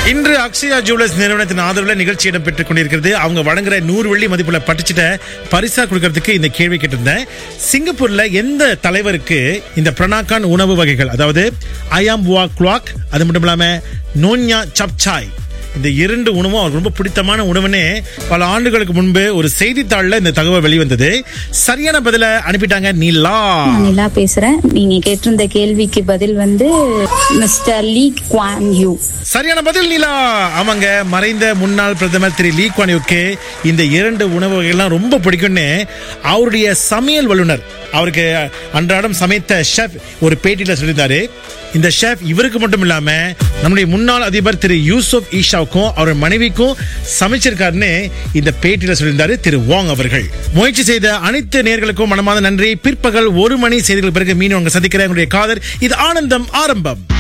இன்று அக்ஷயா ஜுவல்லர்ஸ் நிறுவனத்தின் ஆதரவுல நிகழ்ச்சி இடம்பெற்றுக் கொண்டிருக்கிறது அவங்க வழங்குற நூறு வெள்ளி மதிப்புள்ள பட்டுச்சிட்ட பரிசா கொடுக்கறதுக்கு இந்த கேள்வி கேட்டிருந்தேன் சிங்கப்பூர்ல எந்த தலைவருக்கு இந்த பிரணாக்கான் உணவு வகைகள் அதாவது அயாம் புவா குவாக் அது மட்டும் இல்லாம நோன்யா சப்சாய் இந்த இரண்டு உணவும் அவருக்கு ரொம்ப பிடித்தமான உணவுன்னு பல ஆண்டுகளுக்கு முன்பு ஒரு செய்தித்தாள்ல இந்த தகவல் வெளிவந்தது சரியான பதில அனுப்பிட்டாங்க நீலா நான் நிலா பேசுறேன் நீங்க கேட்டிருந்த கேள்விக்கு பதில் வந்து மிஸ்டர் லீ குவான் யூ சரியான பதில் நீலா ஆமாங்க மறைந்த முன்னாள் பிரதமர் திரு லீ குவான் யூக்கு இந்த இரண்டு உணவு வகைகள்லாம் ரொம்ப பிடிக்கும்னு அவருடைய சமையல் வல்லுனர் அவருக்கு அன்றாடம் சமைத்த ஷெஃப் ஒரு பேட்டியில சொல்லியிருந்தாரு இந்த ஷெஃப் இவருக்கு மட்டும் இல்லாம நம்முடைய முன்னாள் அதிபர் திரு யூசுப் ஈஷாவுக்கும் அவர் மனைவிக்கும் சமைச்சிருக்காருன்னு இந்த பேட்டியில சொல்லியிருந்தாரு திரு வாங் அவர்கள் முயற்சி செய்த அனைத்து நேர்களுக்கும் மனமார்ந்த நன்றி பிற்பகல் ஒரு மணி செய்திகள் பிறகு மீண்டும் உங்க சந்திக்கிறேன் உங்களுடைய காதர் இது ஆனந்தம் ஆரம்பம்